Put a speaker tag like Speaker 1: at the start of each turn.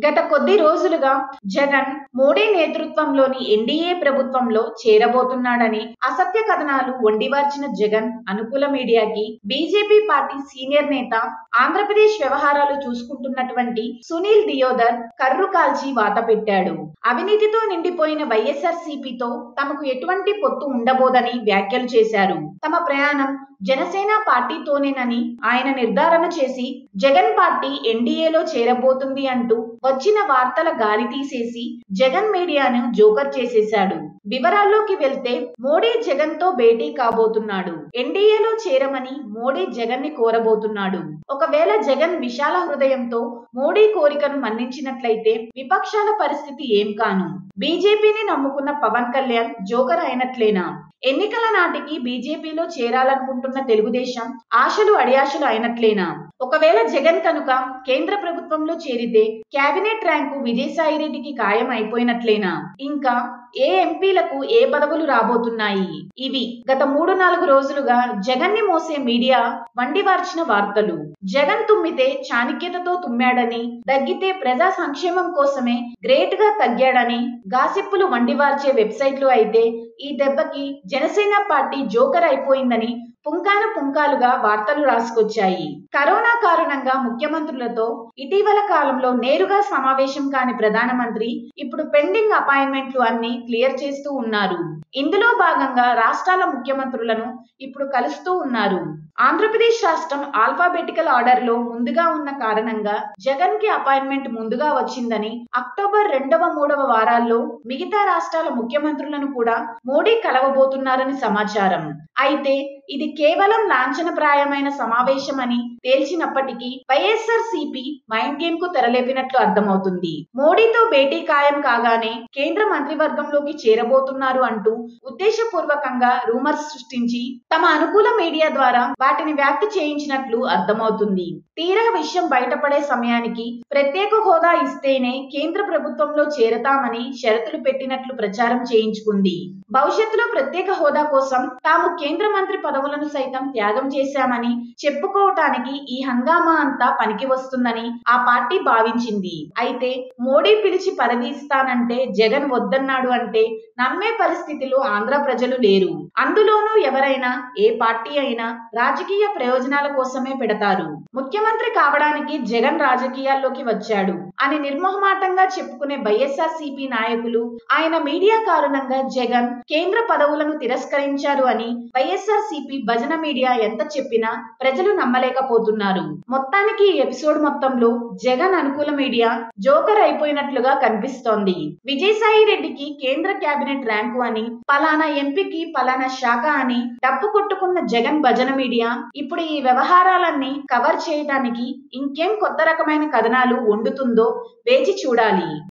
Speaker 1: గత కొద్ది రోజులుగా జగన్ మోడీ నేతృత్వంలోని ఎన్డీఏ ప్రభుత్వంలో చేరబోతున్నాడని అసత్య కథనాలు వండివార్చిన జగన్ అనుకూల మీడియాకి బీజేపీ పార్టీ సీనియర్ నేత ఆంధ్రప్రదేశ్ వ్యవహారాలు చూసుకుంటున్నటువంటి సునీల్ దియోదర్ కర్రు కాల్చి వాత పెట్టాడు అవినీతితో నిండిపోయిన వైఎస్ఆర్ సిపితో తమకు ఎటువంటి పొత్తు ఉండబోదని వ్యాఖ్యలు చేశారు తమ ప్రయాణం జనసేన పార్టీతోనేనని ఆయన నిర్ధారణ చేసి జగన్ పార్టీ ఎన్డీఏలో చేరబోతుంది అంటూ వచ్చిన వార్తల గాలి తీసేసి జగన్ మీడియాను జోకర్ చేసేశాడు వివరాల్లోకి వెళ్తే మోడీ జగన్ తో భేటీ కాబోతున్నాడు ఎన్డీఏలో చేరమని మోడీ జగన్ ని కోరబోతున్నాడు ఒకవేళ జగన్ విశాల హృదయంతో మోడీ కోరికను మన్నించినట్లయితే విపక్షాల పరిస్థితి ఏం కాను బీజేపీని నమ్ముకున్న పవన్ కళ్యాణ్ జోకర్ అయినట్లేనా ఎన్నికల నాటికి బీజేపీలో చేరాలనుకుంటున్న తెలుగుదేశం ఆశలు అడియాశలు అయినట్లేనా ఒకవేళ జగన్ కనుక కేంద్ర ప్రభుత్వంలో చేరితే కేబినెట్ ర్యాంకు విజయసాయిరెడ్డికి ఖాయం అయిపోయినట్లేనా ఇంకా ఏ ఎంపీలకు ఏ పదవులు రాబోతున్నాయి ఇవి గత మూడు నాలుగు రోజులుగా జగన్ ని మోసే మీడియా వండివార్చిన వార్తలు జగన్ తుమ్మితే చాణక్యతతో తుమ్మాడని దగ్గితే ప్రజా సంక్షేమం కోసమే గ్రేట్ గా తగ్గాడని గాసిప్పులు వండివార్చే వెబ్సైట్లు అయితే ఈ దెబ్బకి జనసేన పార్టీ జోకర్ అయిపోయిందని పుంకాను పుంకాలుగా వార్తలు రాసుకొచ్చాయి కరోనా కారణంగా ముఖ్యమంత్రులతో ఇటీవల కాలంలో నేరుగా సమావేశం కాని ప్రధానమంత్రి ఇప్పుడు పెండింగ్ అపాయింట్మెంట్లు అన్ని క్లియర్ చేస్తూ ఉన్నారు ఇందులో భాగంగా రాష్ట్రాల ముఖ్యమంత్రులను ఇప్పుడు కలుస్తూ ఉన్నారు ఆంధ్రప్రదేశ్ రాష్ట్రం ఆల్ఫాబెటికల్ ఆర్డర్ లో ముందుగా ఉన్న కారణంగా జగన్ కి అపాయింట్మెంట్ ముందుగా వచ్చిందని అక్టోబర్ రెండవ మూడవ వారాల్లో మిగతా రాష్ట్రాల ముఖ్యమంత్రులను కూడా మోడీ కలవబోతున్నారని సమాచారం అయితే ఇది కేవలం లాంఛనప్రాయమైన సమావేశమని తేల్చినప్పటికీ వైఎస్ఆర్ సిపి మైండ్ గేమ్ కు తెరలేపినట్లు అర్థమవుతుంది మోడీతో భేటీ ఖాయం కాగానే కేంద్ర మంత్రివర్గంలోకి చేరబోతున్నారు అంటూ ఉద్దేశపూర్వకంగా రూమర్స్ సృష్టించి తమ అనుకూల మీడియా ద్వారా వాటిని వ్యాప్తి చేయించినట్లు అర్థమవుతుంది తీరా విషయం బయటపడే సమయానికి ప్రత్యేక హోదా ఇస్తేనే కేంద్ర ప్రభుత్వంలో చేరతామని షరతులు పెట్టినట్లు ప్రచారం చేయించుకుంది భవిష్యత్తులో ప్రత్యేక హోదా కోసం తాము కేంద్ర మంత్రి పదవులను సైతం త్యాగం చేశామని చెప్పుకోవటానికి ఈ హంగామా అంతా పనికి వస్తుందని ఆ పార్టీ భావించింది అయితే మోడీ పిలిచి పదవి ఇస్తానంటే జగన్ వద్దన్నాడు అంటే నమ్మే పరిస్థితిలో ఆంధ్ర ప్రజలు లేరు అందులోనూ ఎవరైనా ఏ పార్టీ అయినా రాజకీయ ప్రయోజనాల కోసమే పెడతారు ముఖ్యమంత్రి కావడానికి జగన్ రాజకీయాల్లోకి వచ్చాడు అని నిర్మోహమాటంగా చెప్పుకునే వైఎస్ఆర్ సిపి నాయకులు ఆయన మీడియా కారణంగా జగన్ కేంద్ర పదవులను తిరస్కరించారు అని వైఎస్ఆర్ సిపి భజన మీడియా ఎంత చెప్పినా ప్రజలు నమ్మలేకపోతున్నారు మొత్తానికి ఈ ఎపిసోడ్ మొత్తంలో జగన్ అనుకూల మీడియా జోకర్ అయిపోయినట్లుగా కనిపిస్తోంది విజయసాయి రెడ్డికి కేంద్ర కేబినెట్ ర్యాంకు అని పలానా ఎంపీకి పలానా శాఖ అని డప్పు కొట్టుకున్న జగన్ భజన మీడియా ఇప్పుడు ఈ వ్యవహారాలన్నీ కవర్ చేయడానికి ఇంకేం కొత్త రకమైన కథనాలు వండుతుందో వేచి చూడాలి